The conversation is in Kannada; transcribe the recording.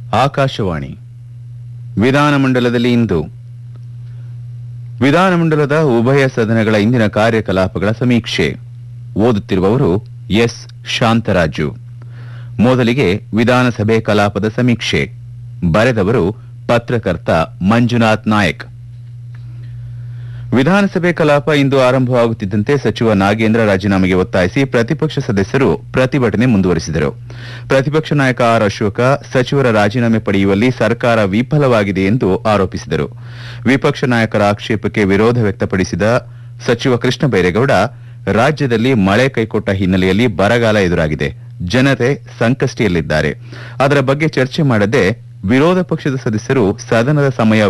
ಆಕಾಶವಾಣಿ ವಿಧಾನಮಂಡಲದಲ್ಲಿ ಇಂದು ವಿಧಾನಮಂಡಲದ ಉಭಯ ಸದನಗಳ ಇಂದಿನ ಕಾರ್ಯಕಲಾಪಗಳ ಸಮೀಕ್ಷೆ ಓದುತ್ತಿರುವವರು ಎಸ್ ಶಾಂತರಾಜು ಮೊದಲಿಗೆ ವಿಧಾನಸಭೆ ಕಲಾಪದ ಸಮೀಕ್ಷೆ ಬರೆದವರು ಪತ್ರಕರ್ತ ಮಂಜುನಾಥ್ ನಾಯಕ್ ವಿಧಾನಸಭೆ ಕಲಾಪ ಇಂದು ಆರಂಭವಾಗುತ್ತಿದ್ದಂತೆ ಸಚಿವ ನಾಗೇಂದ್ರ ರಾಜೀನಾಮೆಗೆ ಒತ್ತಾಯಿಸಿ ಪ್ರತಿಪಕ್ಷ ಸದಸ್ಯರು ಪ್ರತಿಭಟನೆ ಮುಂದುವರೆಸಿದರು ಪ್ರತಿಪಕ್ಷ ನಾಯಕ ಆರ್ ಅಶೋಕ ಸಚಿವರ ರಾಜೀನಾಮೆ ಪಡೆಯುವಲ್ಲಿ ಸರ್ಕಾರ ವಿಫಲವಾಗಿದೆ ಎಂದು ಆರೋಪಿಸಿದರು ವಿಪಕ್ಷ ನಾಯಕರ ಆಕ್ಷೇಪಕ್ಕೆ ವಿರೋಧ ವ್ಯಕ್ತಪಡಿಸಿದ ಸಚಿವ ಕೃಷ್ಣ ಬೈರೇಗೌಡ ರಾಜ್ಯದಲ್ಲಿ ಮಳೆ ಕೈಕೊಟ್ಟ ಹಿನ್ನೆಲೆಯಲ್ಲಿ ಬರಗಾಲ ಎದುರಾಗಿದೆ ಜನತೆ ಸಂಕಷ್ಟಿಯಲ್ಲಿದ್ದಾರೆ ಅದರ ಬಗ್ಗೆ ಚರ್ಚೆ ಮಾಡದೆ ವಿರೋಧ ಪಕ್ಷದ ಸದಸ್ಯರು ಸದನದ ಸಮಯ